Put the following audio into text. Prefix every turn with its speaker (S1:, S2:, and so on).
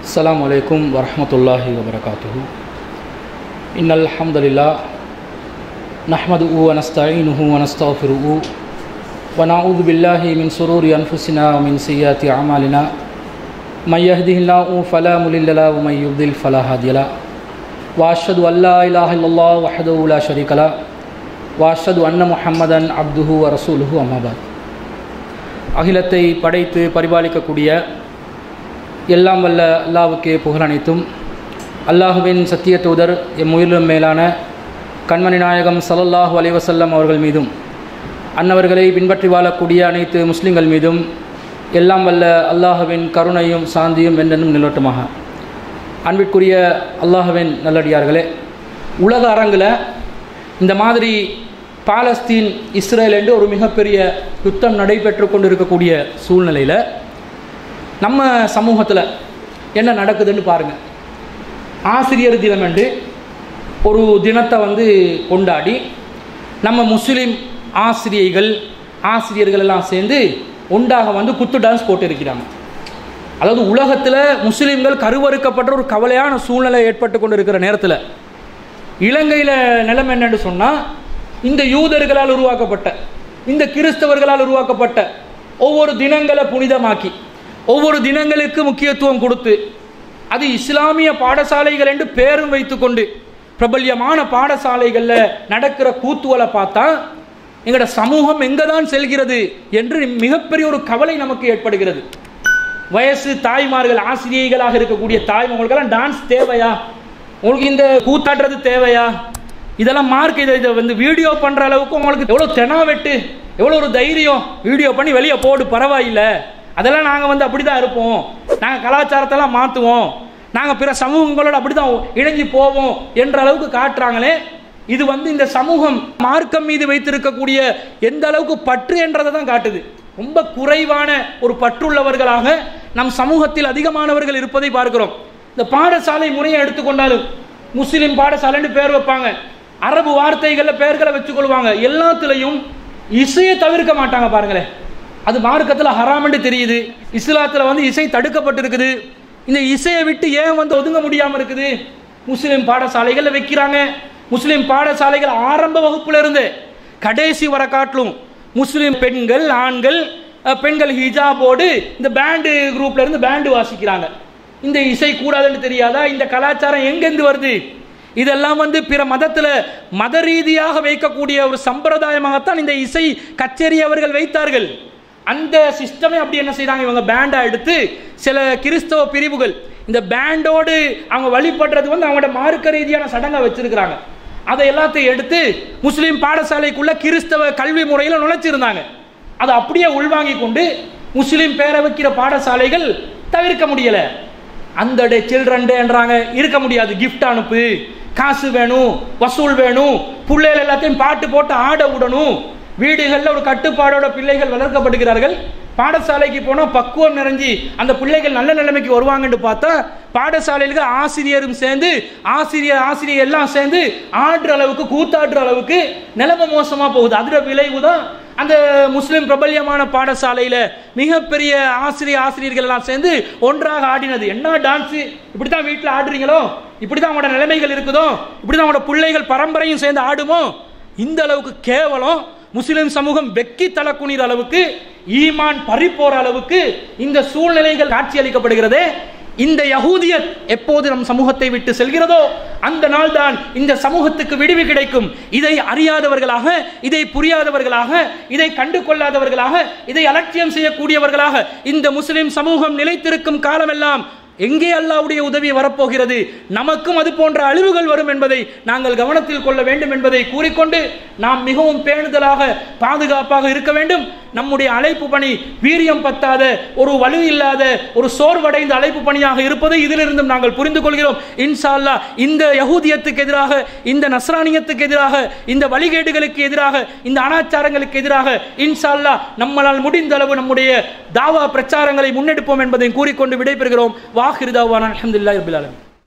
S1: السلام عليكم ورحمة الله وبركاته إن الحمد لله نحمده ونستعينه ونستغفره ونعوذ بالله من سرور أنفسنا ومن سيئات أعمالنا من يهده الله فلا مضل له ومن يضلل فلا هادي له وأشهد أن لا إله إلا الله وحده لا شريك له وأشهد أن محمدا عبده ورسوله أما بعد அகிலத்தை படைத்து பரிபாலிக்கக்கூடிய எல்லாம் வல்ல அல்லாவுக்கே புகழ் அனைத்தும் அல்லாஹுவின் சத்திய தூதர் எம் உயிரிலும் மேலான கண்மணி நாயகம் சல்லல்லாஹு அலைவசல்லம் அவர்கள் மீதும் அன்னவர்களை பின்பற்றி வாழக்கூடிய அனைத்து முஸ்லிம்கள் மீதும் எல்லாம் வல்ல அல்லாஹுவின் கருணையும் சாந்தியும் என்றென்றும் நிலவட்டுமாக அன்பிற்குரிய அல்லாஹுவின் நல்லடியார்களே உலக அரங்கில் இந்த மாதிரி பாலஸ்தீன் இஸ்ரேல் என்று ஒரு மிகப்பெரிய யுத்தம் நடைபெற்று கொண்டு இருக்கக்கூடிய சூழ்நிலையில் நம்ம சமூகத்தில் என்ன நடக்குதுன்னு பாருங்கள் ஆசிரியர் தினம் என்று ஒரு தினத்தை வந்து கொண்டாடி நம்ம முஸ்லீம் ஆசிரியைகள் ஆசிரியர்கள் எல்லாம் சேர்ந்து ஒன்றாக வந்து குத்து டான்ஸ் போட்டு இருக்கிறாங்க அதாவது உலகத்தில் முஸ்லீம்கள் கருவறுக்கப்பட்ட ஒரு கவலையான சூழ்நிலை ஏற்பட்டு கொண்டு இருக்கிற நேரத்தில் இலங்கையில் நிலைமை என்னன்னு சொன்னால் இந்த யூதர்களால் உருவாக்கப்பட்ட இந்த கிறிஸ்தவர்களால் உருவாக்கப்பட்ட ஒவ்வொரு தினங்களை புனிதமாக்கி ஒவ்வொரு தினங்களுக்கு முக்கியத்துவம் கொடுத்து அது இஸ்லாமிய பாடசாலைகள் என்று பேரும் வைத்துக்கொண்டு பிரபல்யமான பாடசாலைகளில் நடக்கிற கூத்துவலை பார்த்தா எங்களோட சமூகம் எங்கே தான் செல்கிறது என்று மிகப்பெரிய ஒரு கவலை நமக்கு ஏற்படுகிறது வயசு தாய்மார்கள் ஆசிரியைகளாக இருக்கக்கூடிய தாய்மார்களுக்கெல்லாம் டான்ஸ் தேவையா உங்களுக்கு இந்த கூத்தாடுறது தேவையா இதெல்லாம் மார்க் இதை இதை வந்து வீடியோ பண்ணுற அளவுக்கு உங்களுக்கு எவ்வளோ தெனாவெட்டு எவ்வளோ ஒரு தைரியம் வீடியோ பண்ணி வெளியே போடு பரவாயில்லை அதெல்லாம் நாங்கள் வந்து அப்படி தான் இருப்போம் நாங்கள் கலாச்சாரத்தெல்லாம் மாற்றுவோம் நாங்கள் பிற சமூகங்களோட அப்படி தான் இணைஞ்சு போவோம் என்ற அளவுக்கு காட்டுறாங்களே இது வந்து இந்த சமூகம் மார்க்கம் மீது வைத்திருக்கக்கூடிய எந்த அளவுக்கு பற்று என்றதை தான் காட்டுது ரொம்ப குறைவான ஒரு பற்றுள்ளவர்களாக நம் சமூகத்தில் அதிகமானவர்கள் இருப்பதை பார்க்கிறோம் இந்த பாடசாலை முறையை எடுத்துக்கொண்டாலும் முஸ்லீம் பாடசாலைன்னு பேர் வைப்பாங்க அரபு வார்த்தைகளில் பெயர்களை வச்சுக்கொள்வாங்க எல்லாத்துலேயும் இசையை தவிர்க்க மாட்டாங்க பாருங்களேன் அது மார்க்கத்தில் ஹராமண்டு தெரியுது இஸ்லாத்தில் வந்து இசை தடுக்கப்பட்டிருக்குது இந்த இசையை விட்டு ஏன் வந்து ஒதுங்க முடியாமல் இருக்குது முஸ்லீம் பாடசாலைகளில் வைக்கிறாங்க முஸ்லீம் பாடசாலைகள் ஆரம்ப வகுப்புல இருந்து கடைசி வர காட்டிலும் முஸ்லீம் பெண்கள் ஆண்கள் பெண்கள் ஹிஜாபோடு இந்த பேண்டு குரூப்ல இருந்து பேண்டு வாசிக்கிறாங்க இந்த இசை கூடாதுன்னு தெரியாதா இந்த கலாச்சாரம் எங்கேருந்து வருது இதெல்லாம் வந்து பிற மதத்தில் மத ரீதியாக வைக்கக்கூடிய ஒரு சம்பிரதாயமாகத்தான் இந்த இசை கச்சேரி அவர்கள் வைத்தார்கள் அந்த சிஸ்டமே அப்படி என்ன செய்கிறாங்க இவங்க பேண்டா எடுத்து சில கிறிஸ்தவ பிரிவுகள் இந்த பேண்டோடு அவங்க வழிபடுறது வந்து அவங்களோட மார்க்க ரீதியான சடங்கை வச்சிருக்கிறாங்க அதை எல்லாத்தையும் எடுத்து முஸ்லீம் பாடசாலைக்குள்ள கிறிஸ்தவ கல்வி முறையில் நுழைச்சிருந்தாங்க அதை அப்படியே உள்வாங்கி கொண்டு முஸ்லீம் பேரை வைக்கிற பாடசாலைகள் தவிர்க்க முடியலை அந்த டே சில்ட்ரன் டேன்றாங்க இருக்க முடியாது கிஃப்ட் அனுப்பு காசு வேணும் வசூல் வேணும் பிள்ளைகள் எல்லாத்தையும் பாட்டு போட்டு ஆட விடணும் வீடுகளில் ஒரு கட்டுப்பாடோட பிள்ளைகள் வளர்க்கப்படுகிறார்கள் பாடசாலைக்கு போனால் பக்குவம் நிறைஞ்சி அந்த பிள்ளைகள் நல்ல நிலைமைக்கு வருவாங்கன்னு பார்த்தா பாடசாலையில் ஆசிரியரும் சேர்ந்து ஆசிரியர் ஆசிரியர் எல்லாம் சேர்ந்து ஆடுற அளவுக்கு கூத்தாடுற அளவுக்கு நிலைமை மோசமாக போகுது அதில் விளைவு தான் அந்த முஸ்லிம் பிரபல்யமான பாடசாலையில் மிகப்பெரிய ஆசிரியர் ஆசிரியர்கள் எல்லாம் சேர்ந்து ஒன்றாக ஆடினது என்ன டான்ஸு இப்படி தான் வீட்டில் ஆடுறீங்களோ இப்படி தான் அவங்களோட நிலைமைகள் இருக்குதோ இப்படி தான் அவங்களோட பிள்ளைகள் பரம்பரையும் சேர்ந்து ஆடுமோ இந்த அளவுக்கு கேவலம் முஸ்லிம் சமூகம் வெக்கி தலக்குனிற அளவுக்கு ஈமான் பறிப்போற அளவுக்கு இந்த சூழ்நிலைகள் காட்சியளிக்கப்படுகிறதே இந்த யகூதியத் எப்போது நம் சமூகத்தை விட்டு செல்கிறதோ அந்த நாள் தான் இந்த சமூகத்துக்கு விடுவி கிடைக்கும் இதை அறியாதவர்களாக இதை புரியாதவர்களாக இதை கண்டு கொள்ளாதவர்களாக இதை அலட்சியம் செய்யக்கூடியவர்களாக இந்த முஸ்லிம் சமூகம் நிலைத்திருக்கும் காலமெல்லாம் எங்கே அல்லாவுடைய உதவி வரப்போகிறது நமக்கும் அது போன்ற அழிவுகள் வரும் என்பதை நாங்கள் கவனத்தில் கொள்ள வேண்டும் என்பதை கூறிக்கொண்டு நாம் மிகவும் பேணுதலாக பாதுகாப்பாக இருக்க வேண்டும் நம்முடைய அழைப்பு பணி வீரியம் பத்தாத ஒரு வலு இல்லாத ஒரு சோர்வடைந்த அழைப்பு பணியாக இருப்பதை இதிலிருந்தும் நாங்கள் புரிந்து கொள்கிறோம் இன்ஷா அல்லா இந்த யகூதியத்துக்கு எதிராக இந்த நஸ்ரானியத்துக்கு எதிராக இந்த வழிகேடுகளுக்கு எதிராக இந்த அனாச்சாரங்களுக்கு எதிராக இன்ஷா அல்லா நம்மளால் முடிந்த அளவு நம்முடைய தாவா பிரச்சாரங்களை முன்னெடுப்போம் என்பதை கூறிக்கொண்டு விடைபெறுகிறோம் வாஹிருதாவான அலமதுல்லா ரபில்